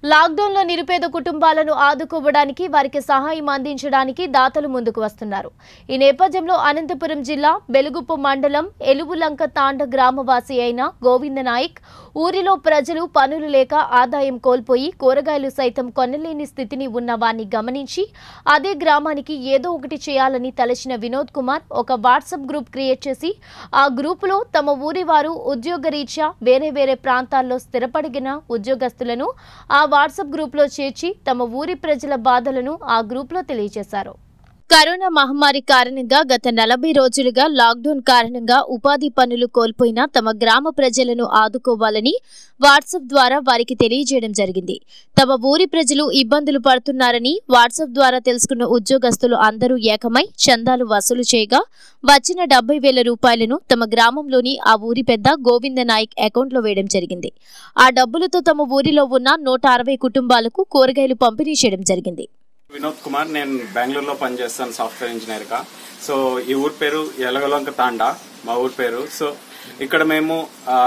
లాక్డౌన్లో నిరుపేద కుటుంబాలను ఆదుకోవడానికి వారికి సహాయం అందించడానికి దాతలు ముందుకు వస్తున్నారు ఈ నేపథ్యంలో అనంతపురం జిల్లా బెలుగుప్పు మండలం ఎలుగులంక తాండ గ్రామవాసి అయిన గోవింద నాయక్ ఊరిలో ప్రజలు పనులు లేక ఆదాయం కోల్పోయి కూరగాయలు సైతం కొనలేని స్థితిని ఉన్న వారిని గమనించి అదే గ్రామానికి ఏదో ఒకటి చేయాలని తలచిన వినోద్ కుమార్ ఒక వాట్సాప్ గ్రూప్ క్రియేట్ చేసి ఆ గ్రూపులో తమ ఊరి వారు ఉద్యోగరీత్యా వేరే వేరే ప్రాంతాల్లో స్థిరపడిన ఉద్యోగస్తులను ఆ వాట్సాప్ గ్రూప్లో చేర్చి తమ ఊరి ప్రజల బాధలను ఆ గ్రూప్లో తెలియజేశారు కరోనా మహమ్మారి కారణంగా గత నలభై రోజులుగా లాక్డౌన్ కారణంగా ఉపాధి పనులు కోల్పోయిన తమ గ్రామ ప్రజలను ఆదుకోవాలని వాట్సాప్ ద్వారా వారికి తెలియజేయడం జరిగింది తమ ఊరి ప్రజలు ఇబ్బందులు పడుతున్నారని వాట్సాప్ ద్వారా తెలుసుకున్న ఉద్యోగస్తులు అందరూ ఏకమై చందాలు వసూలు చేయగా వచ్చిన డెబ్బై వేల రూపాయలను తమ గ్రామంలోని ఆ ఊరి పెద్ద గోవింద నాయక్ అకౌంట్లో వేయడం జరిగింది ఆ డబ్బులతో తమ ఊరిలో ఉన్న నూట అరవై కుటుంబాలకు కూరగాయలు పంపిణీ చేయడం జరిగింది వినోద్ కుమార్ నేను బెంగళూరులో పనిచేస్తాను సాఫ్ట్వేర్ ఇంజనీర్ గా సో ఈ ఊరి పేరు ఎలగలొంక తాండా మా ఊరి పేరు సో ఇక్కడ మేము ఆ,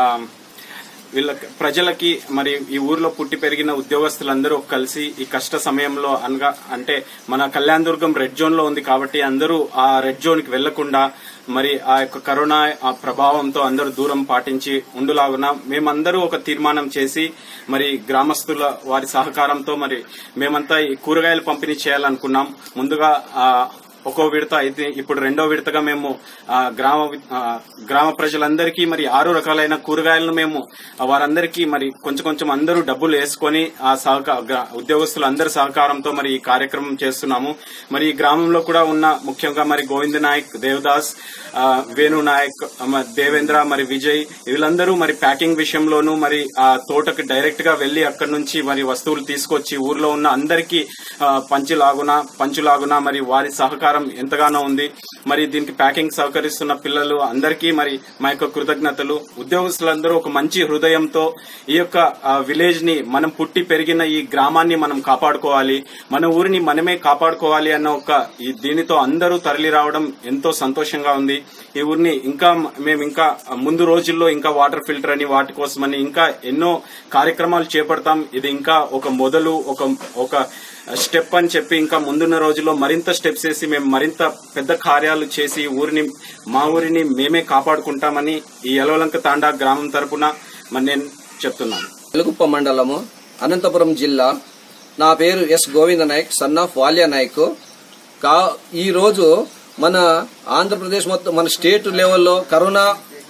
వీళ్ళ ప్రజలకి మరి ఈ ఊర్లో పుట్టి పెరిగిన ఉద్యోగస్తులందరూ కలిసి ఈ కష్ట సమయంలో అనగా అంటే మన కళ్యాణ దుర్గం రెడ్ జోన్ లో ఉంది కాబట్టి అందరూ ఆ రెడ్ జోన్ కి వెళ్లకుండా మరి ఆ యొక్క కరోనా ఆ ప్రభావంతో అందరూ దూరం పాటించి ఉండులాగున మేమందరూ ఒక తీర్మానం చేసి మరి గ్రామస్తుల వారి సహకారంతో మరి మేమంతా ఈ కూరగాయలు పంపిణీ చేయాలనుకున్నాం ముందుగా ఆ, ఒక్కో విడత అయితే ఇప్పుడు రెండో విడతగా మేము ఆ, గ్రామ వి- ఆ, గ్రామ ప్రజలందరికీ మరి ఆరు రకాలైన కూరగాయలను మేము ఆ, వారందరికీ మరి కొంచెం కొంచెం అందరూ డబ్బులు వేసుకొని ఆ సహకార ఉద్యోగస్తులు అందరి సహకారంతో మరి ఈ కార్యక్రమం చేస్తున్నాము మరి ఈ గ్రామంలో కూడా ఉన్న ముఖ్యంగా మరి గోవింద్ నాయక్ దేవదాస్ ఆ, వేణు నాయక్ ఆ, మరి దేవేంద్ర మరి విజయ్ వీళ్ళందరూ మరి ప్యాకింగ్ విషయంలోనూ మరి ఆ తోటకి డైరెక్ట్ గా వెళ్లి అక్కడి నుంచి మరి వస్తువులు తీసుకొచ్చి ఊర్లో ఉన్న అందరికీ ఆ, పంచులాగున పంచులాగున మరి వారి సహకారం ఎంతగానో ఉంది మరి దీనికి ప్యాకింగ్ సహకరిస్తున్న పిల్లలు అందరికీ మరి మా యొక్క కృతజ్ఞతలు ఉద్యోగస్తులందరూ ఒక మంచి హృదయంతో ఈ యొక్క విలేజ్ ని మనం పుట్టి పెరిగిన ఈ గ్రామాన్ని మనం కాపాడుకోవాలి మన ఊరిని మనమే కాపాడుకోవాలి అన్న ఒక ఈ దీనితో అందరూ తరలి రావడం ఎంతో సంతోషంగా ఉంది ఈ ఊరిని ఇంకా మేము ఇంకా ముందు రోజుల్లో ఇంకా వాటర్ ఫిల్టర్ అని వాటి కోసమని ఇంకా ఎన్నో కార్యక్రమాలు చేపడతాం ఇది ఇంకా ఒక మొదలు ఒక ఒక స్టెప్ అని చెప్పి ఇంకా ముందున్న రోజుల్లో మరింత స్టెప్స్ వేసి మేము మరింత పెద్ద కార్యాలు చేసి ఊరిని మా ఊరిని మేమే కాపాడుకుంటామని ఈ ఎలవలంక తాండా గ్రామం తరపున మరి నేను చెప్తున్నాను వెలుగుప్ప మండలము అనంతపురం జిల్లా నా పేరు S Govinda Nayak son of Valya Nayak కా ఈ రోజు మన ఆంధ్రప్రదేశ్ మొత్తం మన స్టేట్ లెవెల్లో కరోనా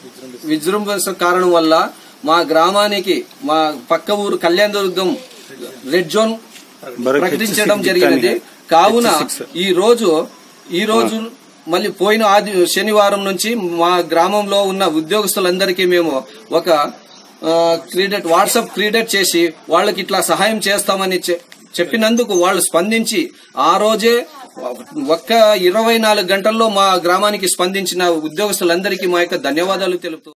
విజృంభణ కారణం వల్ల మా గ్రామానికి మా పక్క ఊరు కళ్యాణ దుర్గం రెడ్ జోన్ ప్రకటించడం జరిగినది కావున ఈ రోజు ఈ రోజు మళ్ళీ పోయిన ఆది శనివారం నుంచి మా గ్రామంలో ఉన్న ఉద్యోగస్తులందరికీ మేము ఒక క్రియేట్ వాట్సాప్ క్రియేట్ చేసి వాళ్ళకి ఇట్లా సహాయం చేస్తామని చె- చెప్పినందుకు వాళ్ళు స్పందించి ఆ రోజే ఒక్క ఇరవై నాలుగు గంటల్లో మా గ్రామానికి స్పందించిన ఉద్యోగస్తులందరికీ మా యొక్క ధన్యవాదాలు తెలుపుతూ